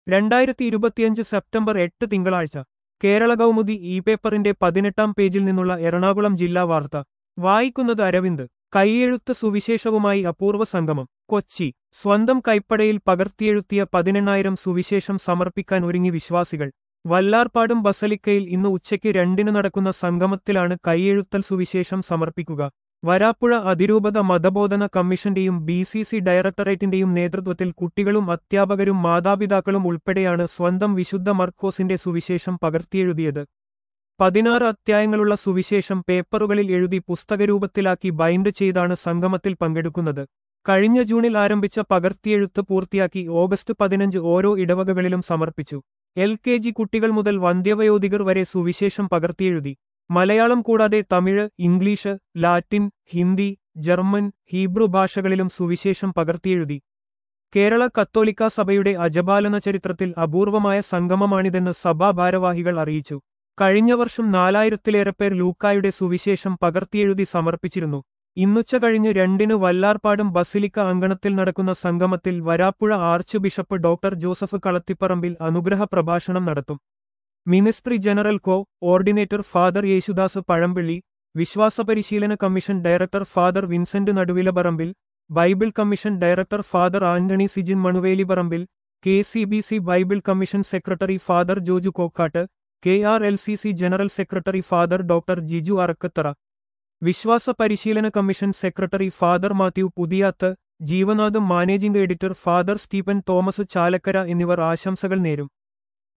രണ്ടായിരത്തി ഇരുപത്തിയഞ്ച് സെപ്റ്റംബർ എട്ട് തിങ്കളാഴ്ച കേരള കൗമുദി ഇ പേപ്പറിന്റെ പതിനെട്ടാം പേജിൽ നിന്നുള്ള എറണാകുളം ജില്ലാ വാർത്ത വായിക്കുന്നത് അരവിന്ദ് കൈയെഴുത്ത് സുവിശേഷവുമായി അപൂർവ സംഗമം കൊച്ചി സ്വന്തം കൈപ്പടയിൽ പകർത്തിയെഴുത്തിയ പതിനെണ്ണായിരം സുവിശേഷം സമർപ്പിക്കാൻ ഒരുങ്ങി വിശ്വാസികൾ വല്ലാർപാടും ബസലിക്കയിൽ ഇന്ന് ഉച്ചയ്ക്ക് രണ്ടിന് നടക്കുന്ന സംഗമത്തിലാണ് കൈയെഴുത്തൽ സുവിശേഷം സമർപ്പിക്കുക വരാപ്പുഴ അതിരൂപത മതബോധന കമ്മീഷന്റെയും ബി സി സി ഡയറക്ടറേറ്റിന്റെയും നേതൃത്വത്തിൽ കുട്ടികളും അധ്യാപകരും മാതാപിതാക്കളും ഉൾപ്പെടെയാണ് സ്വന്തം വിശുദ്ധ മർക്കോസിന്റെ സുവിശേഷം പകർത്തിയെഴുതിയത് പതിനാറ് അധ്യായങ്ങളുള്ള സുവിശേഷം പേപ്പറുകളിൽ എഴുതി പുസ്തകരൂപത്തിലാക്കി ബൈൻഡ് ചെയ്താണ് സംഗമത്തിൽ പങ്കെടുക്കുന്നത് കഴിഞ്ഞ ജൂണിൽ ആരംഭിച്ച പകർത്തിയെഴുത്ത് പൂർത്തിയാക്കി ഓഗസ്റ്റ് പതിനഞ്ച് ഓരോ ഇടവകകളിലും സമർപ്പിച്ചു എൽ കെ ജി കുട്ടികൾ മുതൽ വന്ധ്യവയോധികർ വരെ സുവിശേഷം പകർത്തിയെഴുതി മലയാളം കൂടാതെ Tamil English Latin Hindi German Hebrew ഭാഷകളിലും സുവിശേഷം പകർത്തിയെഴുതി കേരള കത്തോലിക്ക സഭയുടെ അജപാലന ചരിത്രത്തിൽ അപൂർവമായ സംഗമമാണിതെന്ന് സഭാ ഭാരവാഹികൾ അറിയിച്ചു കഴിഞ്ഞ വർഷം നാലായിരത്തിലേറെ പേർ ലൂക്കായുടെ സുവിശേഷം പകർത്തിയെഴുതി സമർപ്പിച്ചിരുന്നു ഇന്നുച്ച കഴിഞ്ഞ് രണ്ടിന് വല്ലാർപാടും ബസിലിക്ക അങ്കണത്തിൽ നടക്കുന്ന സംഗമത്തിൽ Varapuzha archbishop doctor Joseph Kalathiparambil അനുഗ്രഹ പ്രഭാഷണം നടത്തും ministry general coordinator father Yesudas Pazhampilly വിശ്വാസ പരിശീലന commission director father Vincent Naduvilaparambil bible commission director father Antony Sijin Manuveliparambil K C B C bible commission secretary father Joju Kokkat K R L C C general secretary father doctor Jiju Arakkathara വിശ്വാസ പരിശീലന commission secretary father Mathew Puthiyath Jeevanath managing editor father Stephen Thomas Chalakkara എന്നിവർ ആശംസകൾ നേരും